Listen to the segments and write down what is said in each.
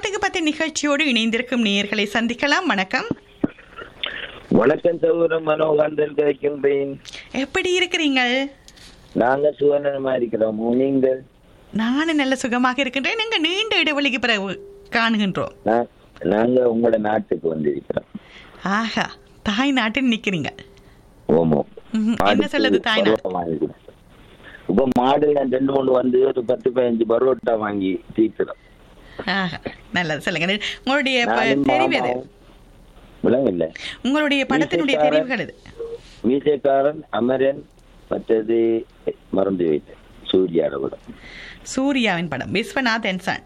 பத்துக்கு பத்து நிகழ்ச்சியோடு இணைந்திருக்கும் நேயர்களை சந்திக்கலாம் வணக்கம் வணக்கம் சகோதரன் மனோகாந்தன் கிடைக்கின்றேன் எப்படி இருக்கிறீங்கள் நாங்க சுவனமா இருக்கிறோம் நீங்கள் நானும் நல்ல சுகமாக இருக்கின்றேன் நீங்க நீண்ட இடைவெளிக்கு பிறகு காணுகின்றோம் நா- நாங்க உங்களோட நாட்டுக்கு வந்திருக்கிறோம் ஆஹா தாய் நாட்டில் நிக்கிறீங்க ஓமோ ம்ஹும். என்ன சொல்லுது தாய் நாடு இப்ப மாடு நான் ரெண்டு மூணு வந்து ஒரு பத்து பதினஞ்சு பரோட்டா வாங்கி தீர்க்கிறோம் ஆஹா நல்லது சொல்லுங்க உங்களுடைய ப- நானும் தெரிவு எது மாமாவும் விளங்கல உங்களுடைய படத்தினுடைய வீட்டுக்காரர். தெரிவுகள் எது மீசைக்காரன் அமரன் மற்றது மறந்து வைத்தேன் சூர்யாட படம் சூர்யாவின் படம் விஸ்வநாத் என்சான்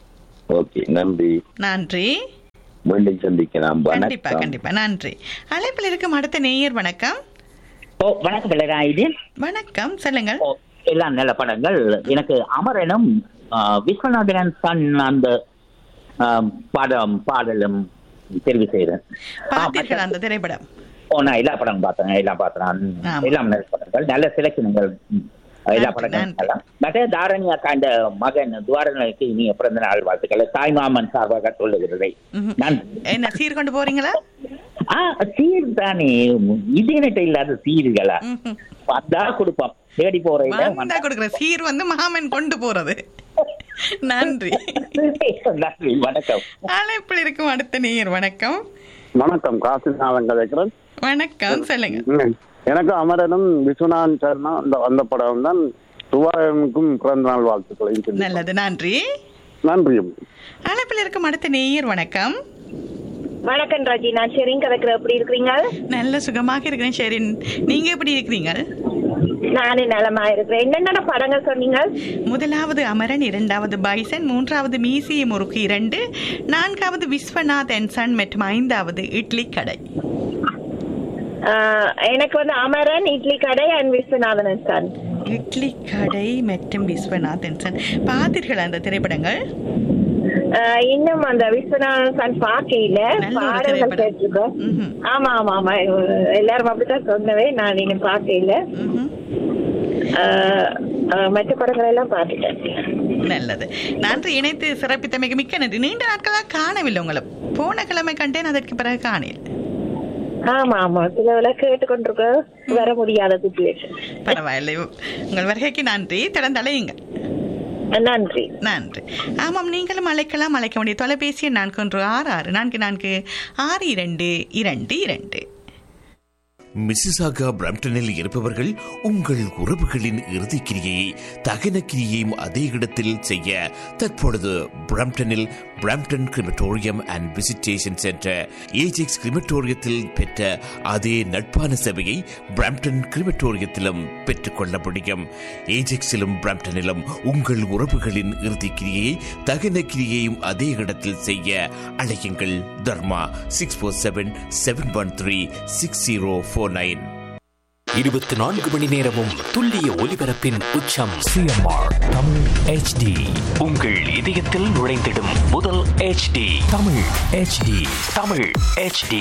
ஓகே நன்றி நன்றி மீண்டும் சந்திக்கலாம் கண்டிப்பா வணக்கம் கண்டிப்பா நன்றி அழைப்பில் இருக்கும் அடுத்த நேயர் வணக்கம் ஓ வணக்கம் பிள்ளைராயுது வணக்கம் சொல்லுங்கள் ஓ எல்லாம் நல்ல படங்கள் எனக்கு அமரனும் ஆ, விஸ்வநாதன் சன் அந்த ஆ, படம் பாடலும் தெரிவு செய்தேன் ஆ, பார்த்தீர்கள் மற்ற- அந்த திரைப்படம் ஓ நான் எல்லா படம் பார்த்தேன் எல்லாம் பார்த்தேன் ஆமா. எல்லாம் நல்ல படங்கள் நல்ல செலக்ஷன்கள் எல்லா நன்றி, படங்களும் நன்றி. நல்லா மற்ற தாரணி அக்கா இந்த மகன் துவாரனுக்கு இனிய பிறந்த நாள் வாழ்த்துக்களை தாய்மாமன் சார்பாக சொல்லுகிறதை ம்ஹும். நான் என்ன சீர் கொண்டு போறீங்களா ஆ சீர் தானே இது எனக்கு இல்லாத சீர்களா ம்ஹும். வந்தா கொடுப்போம் தேடி போறேன் வந்தா கொடுக்குற சீர் வந்து மாமன் கொண்டு போறது நன்றி நன்றி வணக்கம் அழைப்பில் இருக்கும் அடுத்த நேயர் வணக்கம் வணக்கம் காசிநாதன் கதைக்கிறேன் வணக்கம் சொல்லுங்க ம். எனக்கு அமரனும் விஸ்வநாதன் சர்மா அந்த அந்த படம் தான் துவாரனுக்கும் பிறந்த நாள் வாழ்த்துக்களையும் சொல்லி நல்லது நன்றி நன்றியும் அழைப்பில் இருக்கும் அடுத்த நேயர் வணக்கம் வணக்கம் ராஜி நான் ஷெரிங் கதைக்கிற எப்படி இருக்கிறீங்க நல்ல சுகமாக இருக்கிறேன் ஷெரின் நீங்க எப்படி இருக்கிறீங்க நானே நலமா இருக்கிறேன் என்னென்ன படங்கள் சொன்னீங்க முதலாவது அமரன் இரண்டாவது பைசன் மூன்றாவது மீசிய முறுக்கு இரண்டு நான்காவது விஸ்வநாத் அண்ட் சன் மற்றும் ஐந்தாவது இட்லி கடை ஆஹ், எனக்கு வந்து அமரன் இட்லி கடை அண்ட் விஸ்வநாதன் சார் இட்லி கடை மற்றும் விஸ்வநாத் அண்ட் சன் பார்த்தீர்கள் அந்த திரைப்படங்கள் இன்னும் அந்த விஸ்வநாதன் சார் பார்க்கல நல்ல ஒரு பாடல்கள் திரைப்படம். கேட்டிருக்கோம் ம்ஹும். ஆமா ஆமா ஆமா எல்லாரும் அப்படித்தான் சொன்னவே நான் இன்னும் பார்க்கல ம்ஹும். ஆஹ், ஆஹ், மற்ற படங்கள் எல்லாம் பார்த்துட்டேன் நல்லது நன்றி இணைத்து சிறப்பித்தமைக்கு மிக்க நன்றி நீண்ட நாட்களாக காணவில்லை உங்களை போன கிழமை கண்டேன் அதற்கு பிறகு காணேன் ஆமா ஆமா சில கேட்டுக்கொண்டிருக்க வர முடியாத சுச்சுவேஷன் பரவாயில்லை உங்கள் வருகைக்கு நன்றி தொடர்ந்து அலையுங்கள் நன்றி நன்றி ஆமாம் நீங்களும் அழைக்கலாம் அழைக்க வேண்டிய தொலைபேசி எண் நான்கு ஒன்று ஆறு ஆறு நான்கு நான்கு ஆறு இரண்டு இரண்டு இரண்டு மிசிசாகா பிரம்டனில் இருப்பவர்கள் உங்கள் உறவுகளின் இறுதிக் கிரியை தகன கிரியையும் அதே இடத்தில் செய்ய தற்பொழுது பிரம்டனில் Brampton crematorium and visitation centre Ajax கிரிமட்டோரியத்தில் பெற்ற அதே நட்பான சேவையை பிரம்டன் கிரிமட்டோரியத்திலும் பெற்றுக்கொள்ள முடியும் ஏஜெக்ஸிலும் பிரம்டனிலும் உங்கள் உறவுகளின் இறுதிக் கிரியையை தகன கிரியையும் அதே இடத்தில் செய்ய அழையுங்கள் Dharma six four seven seven one three six zero four nine இருபத்தி நான்கு மணி நேரமும் துல்லிய ஒலிபரப்பின் உச்சம் சிஎம்ஆர் தமிழ் ஹெச்டி உங்கள் இதயத்தில் நுழைந்திடும் முதல் HD Tamil HD Tamil HD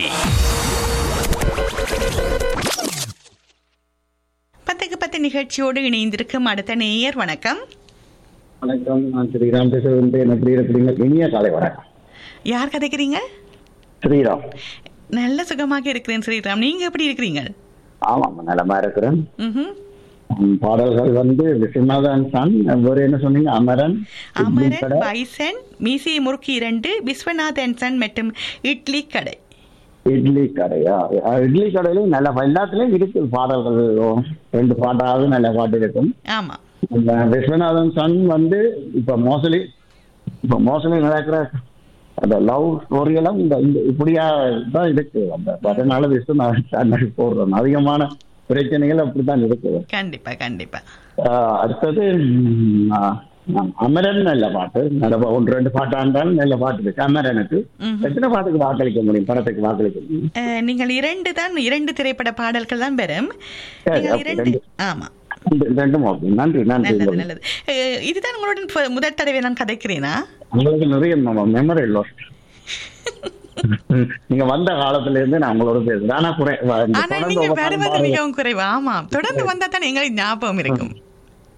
பத்துக்கு பத்து நிகழ்ச்சியோடு இணைந்திருக்கும் அடுத்த நேயர் வணக்கம் வணக்கம் நான் ஸ்ரீராம் பேசுகிறேன் எப்படி இருக்கிறீங்க இனிய காலை வணக்கம் யார் கதைக்கிறீங்க ஸ்ரீராம் நல்ல சுகமாக இருக்கிறேன் ஸ்ரீராம் நீங்க எப்படி இருக்கிறீங்க ஆமாம் நலமா இருக்கிறேன் ம்ஹும். ம், பாடல்கள் வந்து விஸ்வநாதன் சன் வேறு என்ன சொன்னீங்க அமரன் இட்லி அமரன் கடை, பைசன் மீசி முறுக்கு இரண்டு விஸ்வநாத் அண்ட் சன் மற்றும் இட்லி கடை இட்லி கடையா அஹ், இட்லி கடையிலும் நல்ல எல்லாத்துலயும் இருக்கு பாடல்கள் ரெண்டு பாட்டாவது நல்ல பாட்டு இருக்கும் ஆமா இந்த விஸ்வநாதன் சன் வந்து இப்ப மோஸ்ட்லி இப்ப மோஸ்ட்லி நடக்கிற அந்த லவ் ஸ்டோரி எல்லாம் இந்த இந்த இப்படியா தான் இருக்கு அந்த அதனால விஸ்வநாதன் சன் போடுறோம் அதிகமான பிரச்சனைகள் அப்படித்தான் இருக்குது கண்டிப்பா கண்டிப்பா ஆஹ் அடுத்தது ம், ஆஹ், அமரன் நல்ல பாட்டு நல்ல பா- ஒன்று ரெண்டு பாட்டா இருந்தாலும் நல்ல பாட்டு இருக்கு அமரனுக்கு ம்ஹும். எத்தனை பாட்டுக்கு வாக்களிக்க முடியும் படத்துக்கு வாக்களிக்க முடியும் அஹ், நீங்கள் இரண்டு தான் இரண்டு திரைப்பட பாடல்கள் தான் பெறும் சரி, நீங்கள் okay, இரண்டு ரெண்டு. ஆமா ரெண்டு- ரெண்டும் ஓகே நன்றி நன்றி நல்லது நல்லது அஹ், இதுதான் உங்களுடன் ப- முதல் தடவை நான் கதைக்கிறேனா உங்களுக்கு நிறைய மெமரி லாஸ்ட் நீங்க வந்த காலத்துல இருந்து நான் உங்களோட பேசுறேன் ஆனா குறை வ- இந்த ஆனா தொடர்ந்து நீங்க ஒவ்வொரு நாளும் வருவது பாருங்க. மிகவும் குறைவு ஆமா தொடர்ந்து வந்தா தான் எங்களுக்கு ஞாபகம் இருக்கும்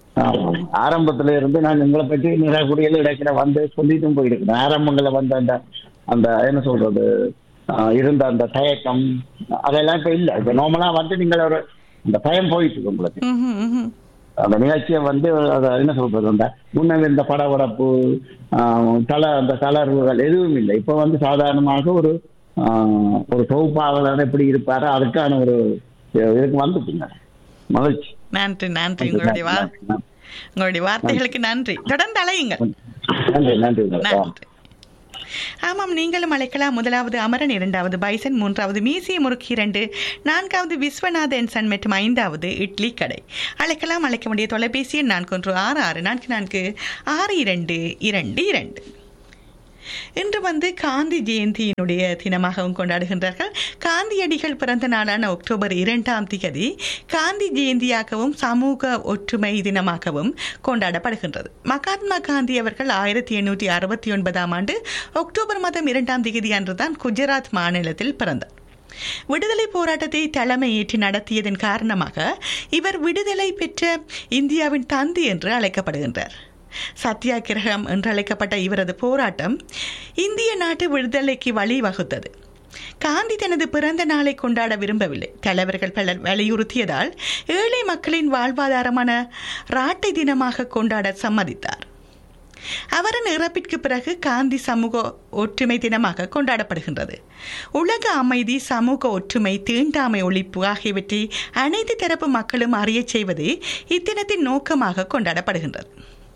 ஆமா. ஆரம்பத்துல இருந்து நான் உங்களை பற்றி நிறைய குடியில் இடைக்கிற வந்து சொல்லிட்டும் போயிருக்கேன் ஆரம்பங்களில் வந்த அந்த அந்த என்ன சொல்றது ஆஹ் இருந்த அந்த தயக்கம் அதெல்லாம் இப்ப இல்ல இப்ப நார்மலா வந்து நீங்கள் ஒரு அந்த பயம் போயிட்டு இருக்கு உங்களுக்கு ம்ஹும், ம்ஹும். அந்த நிகழ்ச்சியை வந்து அதை என்ன சொல்றது அந்த முன்ன இந்த படபடப்பு ஆஹ் தல அந்த தளர்வுகள் எதுவும் இல்லை இப்ப வந்து சாதாரணமாக ஒரு ஆஹ் ஒரு தொகுப்பாளர் எப்படி இருப்பாரோ அதுக்கான ஒரு இதுக்கு வந்துட்டுங்க மகிழ்ச்சி நன்றி நன்றி உங்களுடைய வா உங்களுடைய வார்த்தைகளுக்கு நன்றி தொடர்ந்து அலையுங்கள் நன்றி நன்றி நன்றி நன்றி ஆமாம் நீங்களும் அழைக்கலாம் முதலாவது அமரன் இரண்டாவது பைசன் மூன்றாவது மீசிய முறுக்கு இரண்டு நான்காவது விஸ்வநாதன் சன் மற்றும் ஐந்தாவது இட்லி கடை அழைக்கலாம் அழைக்க வேண்டிய தொலைபேசி எண் நான்கு ஒன்று ஆறு ஆறு நான்கு நான்கு ஆறு இரண்டு இரண்டு இரண்டு இன்று வந்து காந்தி ஜெயந்தியினுடைய தினமாகவும் கொண்டாடுகின்றார்கள் காந்தியடிகள் பிறந்த நாளான அக்டோபர் இரண்டாம் தேதி காந்தி ஜெயந்தியாகவும் சமூக ஒற்றுமை தினமாகவும் கொண்டாடப்படுகின்றது மகாத்மா காந்தி அவர்கள் ஆயிரத்தி எண்ணூற்றி அறுபத்தி ஒன்பதாம் ஆண்டு அக்டோபர் மாதம் இரண்டாம் தேதி அன்றுதான் குஜராத் மாநிலத்தில் பிறந்தார் விடுதலை போராட்டத்தை தலைமையேற்று நடத்தியதன் காரணமாக இவர் விடுதலை பெற்ற இந்தியாவின் தந்தி என்று அழைக்கப்படுகின்றார் சத்தியாகிரகம் என்று அழைக்கப்பட்ட இவரது போராட்டம் இந்திய நாட்டு விடுதலைக்கு வழிவகுத்தது காந்தி தனது பிறந்த நாளை கொண்டாட விரும்பவில்லை தலைவர்கள் பலர் வலியுறுத்தியதால் ஏழை மக்களின் வாழ்வாதாரமான ராட்டை தினமாக கொண்டாட சம்மதித்தார் அவரின் இறப்பிற்கு பிறகு காந்தி சமூக ஒற்றுமை தினமாக கொண்டாடப்படுகின்றது உலக அமைதி சமூக ஒற்றுமை தீண்டாமை ஒழிப்பு ஆகியவற்றை அனைத்து தரப்பு மக்களும் அறியச் செய்வது இத்தினத்தின் நோக்கமாக கொண்டாடப்படுகின்றது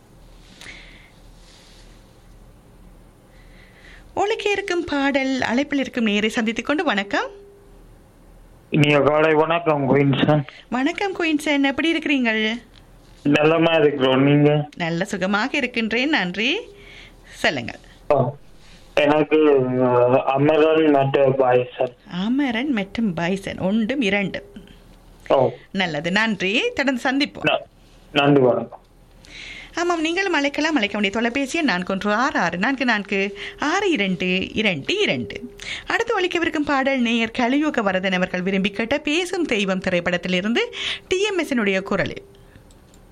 ஒழுக்கி இருக்கும் பாடல் அழைப்பில் இருக்கும் நேரை சந்தித்துக் கொண்டு வணக்கம் இனிய காலை வணக்கம் குயின்சன் வணக்கம் குயின்சன் எப்படி இருக்கிறீங்கள் நல்லமா இருக்கிறோம் நீங்க நல்ல சுகமாக இருக்கின்றேன் நன்றி சொல்லுங்கள் ஓ, எனக்கு அஹ், அமரன் மற்ற பாய்சன் அமரன் மற்றும் பைசன் ஒன்றும் இரண்டு ஓ நல்லது நன்றி தொடர்ந்து சந்திப்போம் ந- நன்றி வணக்கம் ஆமாம் நீங்களும் அழைக்கலாம் அழைக்க வேண்டிய தொலைபேசி எண் நான்கு ஒன்று ஆறு ஆறு நான்கு நான்கு ஆறு இரண்டு இரண்டு இரண்டு அடுத்து ஒழிக்கவிருக்கும் பாடல் நேயர் கலியுக வரதன் அவர்கள் விரும்பி கேட்ட பேசும் தெய்வம் திரைப்படத்திலிருந்து டிஎம்எஸ்னுடைய குரலில்